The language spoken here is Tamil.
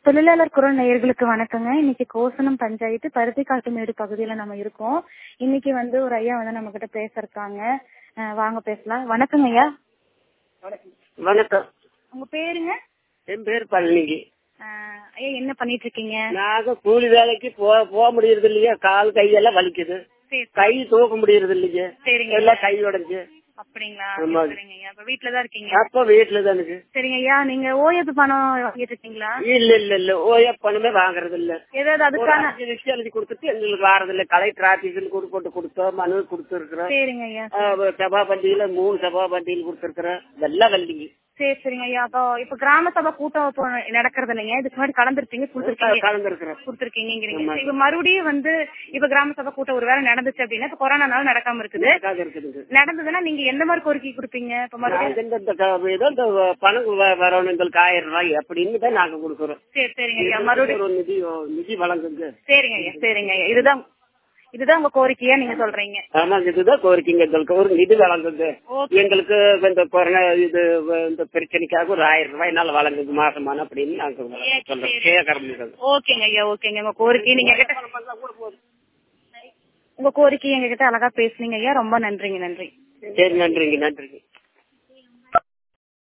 தொழிலாளர் குரல் நேயர்களுக்கு வணக்கங்க இன்னைக்கு கோசனம் பஞ்சாயத்து பருத்திக்காட்டுமேடு பகுதியில நம்ம இருக்கோம் இன்னைக்கு வந்து ஒரு ஐயா வந்து நம்ம கிட்ட பேச இருக்காங்க அஹ் வாங்க பேசலாம் வணக்கங்க ஐயா வணக்கம் உங்க பேருங்க என் பேர் பழனிக்கு அஹ் ஐயா என்ன பண்ணிட்டு இருக்கீங்க நாங்க கூலி வேலைக்கு போக போக முடியறது இல்லையா கால் கையெல்லாம் வலிக்குது சரி கை தூக்க முடியறது இல்லைங்க சரிங்க எல்லாம் கை உடைஞ்சு அப்படிங்களா ஆமா. சரிங்க ஐயா அப்ப வீட்டுலதான் இருக்கீங்க அப்ப வீட்டுல தானுங்க சரிங்க ஐயா நீங்க ஓஎப்பு பணம் வாங்கிட்டு இருக்கீங்களா இல்ல இல்ல இல்ல ஓயா பணமே வாங்குறது இல்ல ஏதாவது ஒரு அதுக்கான அஞ்சு லிஸ்ட் எழுதி கொடுத்துட்டு எங்களுக்கு வாரது இல்ல கலெக்டர் ஆபீஸ்ல கூட போட்டு கொடுத்தோம் மனு கொடுத்துருக்குறோம் சரிங்க ஐயா சபா பண்டிகையில மூணு சபா பண்டிகையில் கொடுத்துருக்குறோம் இதெல்லாம் வல்லிங்க சரி சரிங்க ஐயா அப்போ இப்ப கிராம சபை கூட்டம் இப்போ நடக்கிறது இல்லைங்க இதுக்கு முன்னாடி கலந்துருப்பீங்க கொடுத்துருக்கீங்க கலந்துருக்குறோம் கொடுத்துருக்கீங்கிறீங்க இப்ப மறுபடியும் வந்து இப்ப கிராம சபை கூட்டம் ஒரு வேளை நடந்துச்சு அப்படின்னா இப்ப கொரோனானால நடக்காம இருக்குது இருக்குதுங்க நடந்ததுன்னா நீங்க எந்த மாதிரி கோரிக்கை கொடுப்பீங்க இப்ப மறுபடியும் நாங்க இந்த- இந்த க- ஏதோ இந்த பணம் வ- வரணும் எங்களுக்கு ஆயிரம் ரூபாய் அப்படின்னு தான் நாங்க கொடுக்குறோம் சரி சரிங்க ஐயா மறுபடியும் ஒரு நிதி நிதி வழங்குங்க சரிங்க ஐயா சரிங்க ஐயா இதுதான் இதுதான் உங்க கோரிக்கையா நீங்க சொல்றீங்க ஆமாங்க இதுதான் கோரிக்கைங்க எங்களுக்கு ஒரு நிதி வழங்குங்க ஓகே எங்களுக்கு இந்த கொரோனா இது இந்த பிரச்சனைக்காக ஒரு ஆயிரம் ரூபாய் நாள் வழங்குங்க மாசமான அப்படின்னு நாங்க சொல்றோம் கேட்கறோம் ஓகேங்க ஐயா ஓகேங்க உங்க கோரிக்கை நீங்க கிட்ட உங்க கோரிக்கை எங்க கிட்ட அழகா பேசுனீங்க ஐயா ரொம்ப நன்றிங்க நன்றி சரி நன்றிங்க நன்றிங்க